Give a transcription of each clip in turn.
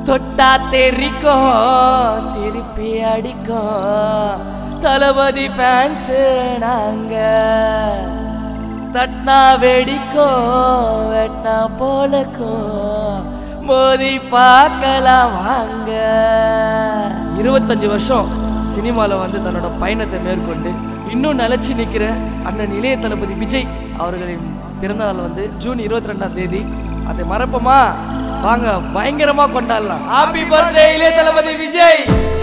தொட்டா தெரிக்கும் திருப்பி அடிக்கும் தளபதி ஃபேன்ஸ் நாங்க தட்னா வெடிக்கும் வெட்னா போலக்கும் மோதி பார்க்கலாம் வாங்க இருபத்தஞ்சு வருஷம் சினிமாவில் வந்து தன்னோட பயணத்தை மேற்கொண்டு இன்னும் நிலைச்சு நிற்கிற அண்ணன் இளைய தளபதி விஜய் அவர்களின் பிறந்தநாள் வந்து ஜூன் இருபத்தி ரெண்டாம் தேதி அதை மறப்போமா வாங்க பயங்கரமா கொண்டாடலாம் ஹாப்பி பர்த்டே இளைய தளபதி விஜய்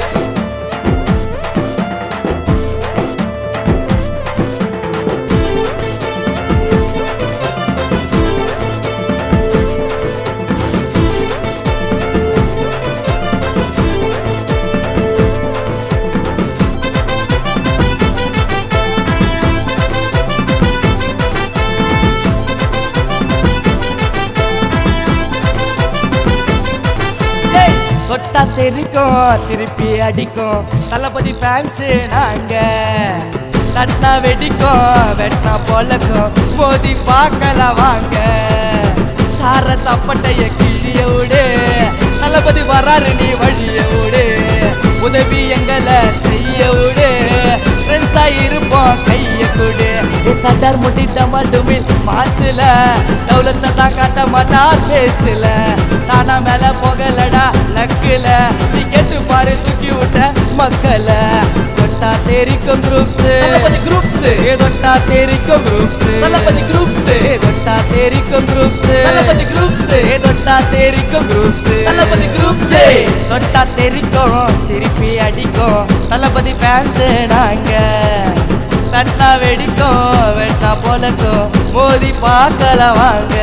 ஏய், தொட்டா தெரிக்கும் திருப்பி அடிக்கும் தளபதி ஃபேன்ஸ் நாங்க தட்டா வெடிக்கும் வெட்டினா பொழக்கும் மோதி பார்க்கலாம் வாங்க தார தப்பட்டைய கிழிய விடு தளபதி வராரு நீ வழிய விடு உதவி எங்களை செய்ய விடு ஃப்ரெண்ட்ஸா இருப்போம் கைய கொடு தட்டார் முட்டிட்ட மட்டுமில் மாசுல டவுலத்தை தான் காட்ட மாட்டார் பேசல தானா மேல போகலடா லக்குல நீ கேட்டு பாரு தூக்கி விட்ட மக்கள தொட்டா தெரிக்கும் குரூப்ஸ் தளபதி குரூப்ஸ் தொட்டா தெரிக்கும் குரூப்ஸ் தளபதி குரூப்ஸ் தொட்டா தெரிக்கும் குரூப்ஸ் தளபதி குரூப்ஸ் தொட்டா தெரிக்கும் குரூப்ஸ் தளபதி குரூப்ஸ் தொட்டா தெரிக்கும் திருப்பி அடிக்கும் தளபதி ஃபேன்ஸ் நாங்க தட்டா வெடிக்கும் வெட்டா போலக்கும் மோதி பார்க்கலாம் வாங்க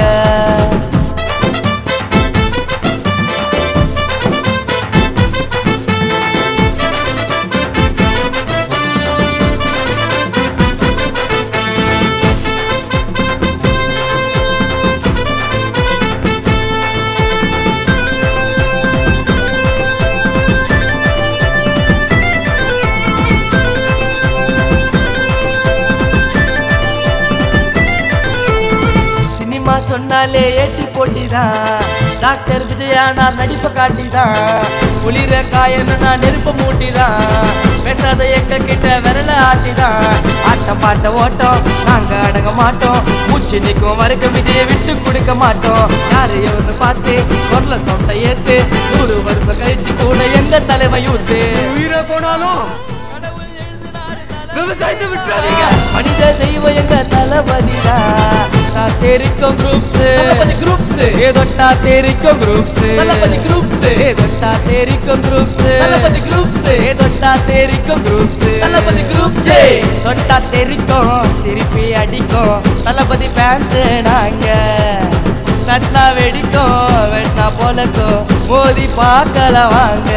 சினிமா சொன்னாலே ஏத்தி போட்டிதான் டாக்டர் விஜயா நான் நடிப்ப காட்டிதான் குளிர காயணும் நான் நெருப்ப மூட்டிதான் பேசாத எங்க கிட்ட விரல ஆட்டிதான் ஆட்டம் பாட்ட ஓட்டம் நாங்க அடங்க மாட்டோம் மூச்சு நிற்கும் வரைக்கும் விஜய விட்டு கொடுக்க மாட்டோம் யாரையும் ஒன்று பார்த்து குரல சொந்த ஏத்து நூறு வருஷம் கழிச்சு கூட எங்க தலைமை ஊத்து உயிரே போனாலும் விவசாயத்தை விட்டுறாதீங்க மனித தெய்வம் எங்க தளபதிடா நான் தெரிக்கும் குரூப்ஸ் தளபதி குரூப்ஸ் ஏதொட்டா தெரிக்கும் குரூப்ஸ் தளபதி குரூப்ஸ் ஏதொட்டா தெரிக்கும் குரூப்ஸ் தளபதி குரூப்ஸ் ஏதொட்டா தெரிக்கும் குரூப்ஸ் தளபதி குரூப்ஸ் தொட்டா தெரிக்கும் திருப்பி அடிக்கும் தளபதி ஃபேன்ஸ் நாங்க தட்டா வெடிக்கும் வெட்டா போலக்கும் மோதி பார்க்கலாம் வாங்க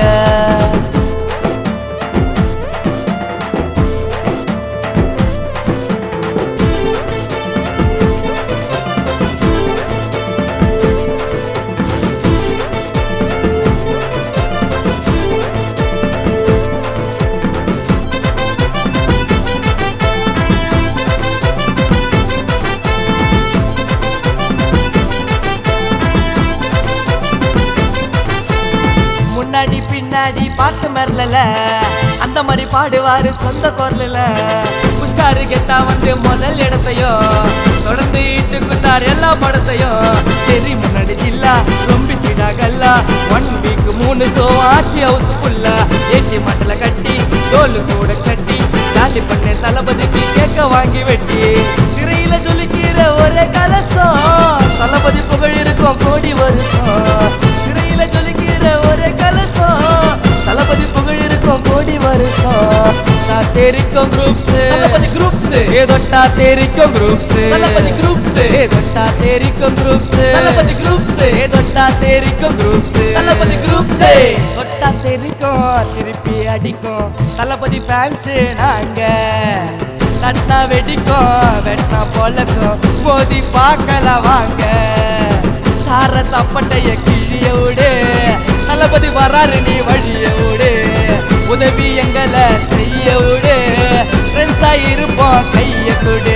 முன்னாடி பின்னாடி பாட்டு மரல அந்த மாதிரி பாடுவாரு சொந்த குரல்ல புஷ்டாரு கெத்தா வந்து முதல் இடத்தையோ தொடர்ந்து இட்டு குத்தார் எல்லா படத்தையும் தெரி முன்னாடி ஜில்லா ரொம்ப சிடா கல்லா ஒன் வீக் மூணு ஷோ ஆச்சு ஹவுஸ் ஃபுல்லா ஏட்டி மண்டல கட்டி தோல் கூட சட்டி ஜாலி பண்ண தளபதிக்கு கேக்க வாங்கி வெட்டி திரையில ஜொலிக்கிற ஒரே கலசம் தளபதி புகழ் இருக்கும் கோடி வருஷம் திரையில ஜொலிக்கிற ஒரே கலசம் தளபதி புகழ் இருக்கும் கோடி வருஷம் நான் தெரிக்கும் குரூப்ஸ் தளபதி குரூப்ஸ் ஏதொட்டா தெரிக்கும் குரூப்ஸ் தளபதி குரூப்ஸ் ஏதொட்டா தெரிக்கும் குரூப்ஸ் தளபதி குரூப்ஸ் ஏதொட்டா தெரிக்கும் குரூப்ஸ் தளபதி குரூப்ஸ் தொட்டா தெரிக்கும் திருப்பி அடிக்கும் தளபதி ஃபேன்ஸ் நாங்க தட்டா வெடிக்கும் வெட்டா பொழக்கும் மோதி பார்க்கலாம் வாங்க தார தப்பட்டைய கிழிய விடு தளபதி வராரு நீ வழிய விடு உதவி எங்களை செய்ய விடு ஃப்ரெண்ட்ஸா இருப்போம் கைய கொடு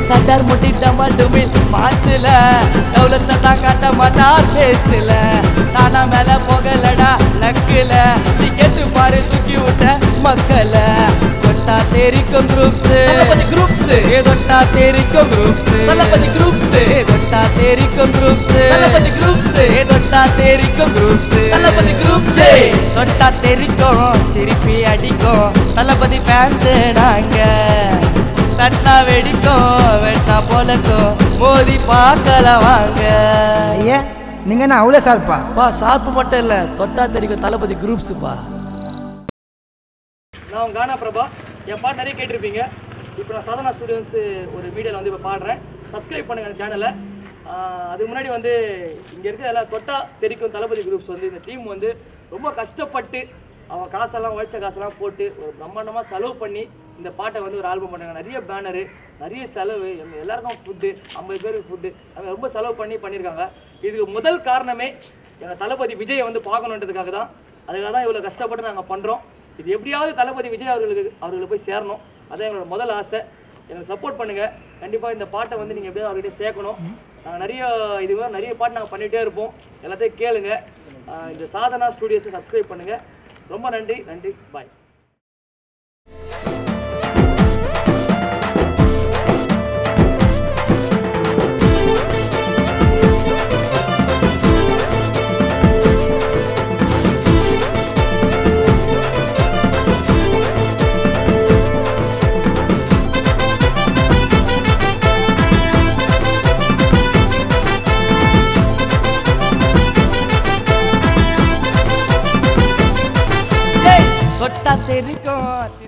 தட்டார் முட்டி டமால் டுமில் மாசுல டவுலத்தை தான் காட்ட மாட்டார் பேசல தானா மேல போகலடா லக்குல நீ கேட்டு பாரு தூக்கி விட்ட மக்கள தொட்டா தெரிக்கும் குரூப்ஸ் தளபதி குரூப்ஸ் ஏ தொட்டா தெரிக்கும் குரூப்ஸ் தளபதி குரூப்ஸ் ஏ தொட்டா தெரிக்கும் குரூப்ஸ் தளபதி குரூப்ஸ் ஏ தொட்டா தெரிக்கும் குரூப்ஸ் தளபதி குரூப்ஸ் தொட்டா தெரிக்கும் திருப்பி அடிக்கும் தளபதி ஃபேன்ஸ் நாங்க தட்டா வெடிக்கும் வெட்டா போலக்கும் மோதி பார்க்கல வாங்க ஐயா நீங்கள் என்ன அவ்வளோ சார்ப்பா பா சார்பு மட்டும் இல்ல தொட்டா தெரிக்கும் தளபதி குரூப்ஸ்ப்பா நான் உங்க கானா பிரபா என் பாட்டு நிறைய கேட்டிருப்பீங்க இப்போ நான் சாதனா ஸ்டூடியோஸ் ஒரு மீடியாவில் வந்து இப்போ பாடுறேன் சப்ஸ்கிரைப் பண்ணுங்க அந்த சேனலை அதுக்கு முன்னாடி வந்து இங்கே இருக்கிற எல்லா தொட்டா தெரிக்கும் தளபதி குரூப்ஸ் வந்து இந்த டீம் வந்து ரொம்ப கஷ்டப்பட்டு அவன் காசெல்லாம் உழைச்ச காசெல்லாம் போட்டு ஒரு பிரம்மாண்டமாக செலவு பண்ணி இந்த பாட்டை வந்து ஒரு ஆல்பம் பண்ணாங்க நிறைய பேனரு நிறைய செலவு எம் எல்லாருக்கும் ஃபுட்டு ஐம்பது பேருக்கு ஃபுட்டு அவங்க ரொம்ப செலவு பண்ணி பண்ணியிருக்காங்க இதுக்கு முதல் காரணமே எங்கள் தளபதி விஜயை வந்து பார்க்கணுன்றதுக்காக தான் அதுக்காக தான் இவ்வளோ கஷ்டப்பட்டு நாங்கள் பண்ணுறோம் இது எப்படியாவது தளபதி விஜய் அவர்களுக்கு அவர்களுக்கு போய் சேரணும் அதான் எங்களோட முதல் ஆசை எனக்கு சப்போர்ட் பண்ணுங்கள் கண்டிப்பாக இந்த பாட்டை வந்து நீங்கள் எப்படியாவது அவர்கிட்ட சேர்க்கணும் நாங்கள் நிறைய இதுவாக நிறைய பாட்டு நாங்கள் பண்ணிகிட்டே இருப்போம் எல்லாத்தையும் கேளுங்க ஆஹ் இந்த சாதனா ஸ்டூடியோஸை சப்ஸ்கிரைப் பண்ணுங்கள் ரொம்ப நன்றி நன்றி பாய் தொட்டா தெரிக்கும்